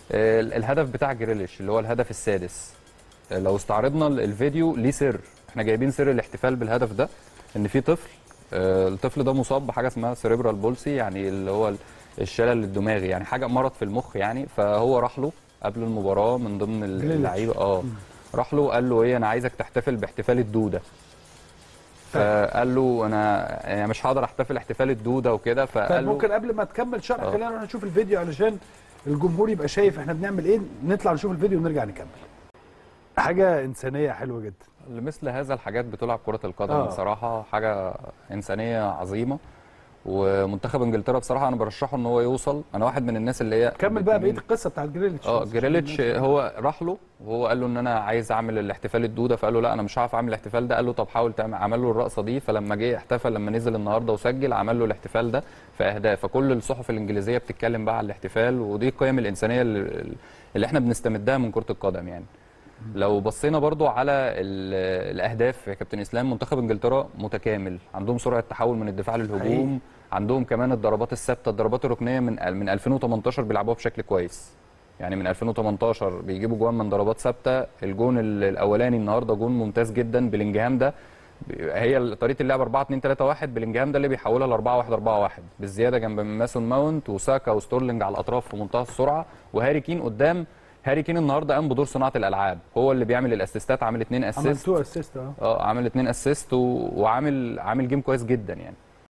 آه، الهدف بتاع جريليش اللي هو الهدف السادس آه، لو استعرضنا ال- الفيديو ليه سر احنا جايبين سر الاحتفال بالهدف ده ان في طفل آه، الطفل ده مصاب بحاجه اسمها سيريبرال بولسي يعني اللي هو ال- الشلل الدماغي يعني حاجه مرض في المخ يعني فهو راح له قبل المباراه من ضمن ال- جريليتش. اللعيبه اه راح له قال له ايه انا عايزك تحتفل باحتفال الدوده فقال له انا يعني مش هقدر احتفل احتفال الدوده وكده طيب فقال له ممكن قبل ما تكمل شرح آه. خلينا نروح نشوف الفيديو علشان الجمهور يبقى شايف احنا بنعمل ايه نطلع نشوف الفيديو ونرجع نكمل حاجه انسانيه حلوه جدا لمثل هذا الحاجات بتلعب كرة القدم آه. بصراحة حاجة إنسانية عظيمة ومنتخب انجلترا بصراحة أنا برشحه إن هو يوصل أنا واحد من الناس اللي هي كمل بقى بقيه بتميل- القصه بتاعت جريليتش اه جريليتش هو راح له وهو قال له ان انا عايز اعمل الاحتفال الدوده فقال له لا انا مش هعرف اعمل الاحتفال ده قال له طب حاول تعمل عمل له الرقصه دي فلما جه احتفل لما نزل النهارده وسجل عمل له الاحتفال ده في اهداف فكل الصحف الانجليزيه بتتكلم بقى على الاحتفال ودي القيم الانسانيه اللي, اللي احنا بنستمدها من كره القدم يعني لو بصينا برضو على ال- الاهداف يا كابتن اسلام منتخب انجلترا متكامل عندهم سرعه تحول من الدفاع للهجوم عندهم كمان الضربات الثابته الضربات الركنيه من من 2018 بيلعبوها بشكل كويس يعني من 2018 بيجيبوا جوان من ضربات ثابته الجون ال- الاولاني النهارده جون ممتاز جدا بلينجهام ده ب- هي طريقه اللعب 4 2 3 1 بلينجهام ده اللي بيحولها ل 4 1 4 1 بالزياده جنب ماسون ماونت وساكا وستورلينج على الاطراف في منتهى السرعه وهاري كين قدام هاري كين النهارده قام بدور صناعه الالعاب هو اللي بيعمل الاسيستات عامل اثنين اسيست عملتوها اسيست اه اه عامل اتنين اسيست و... وعامل عامل جيم كويس جدا يعني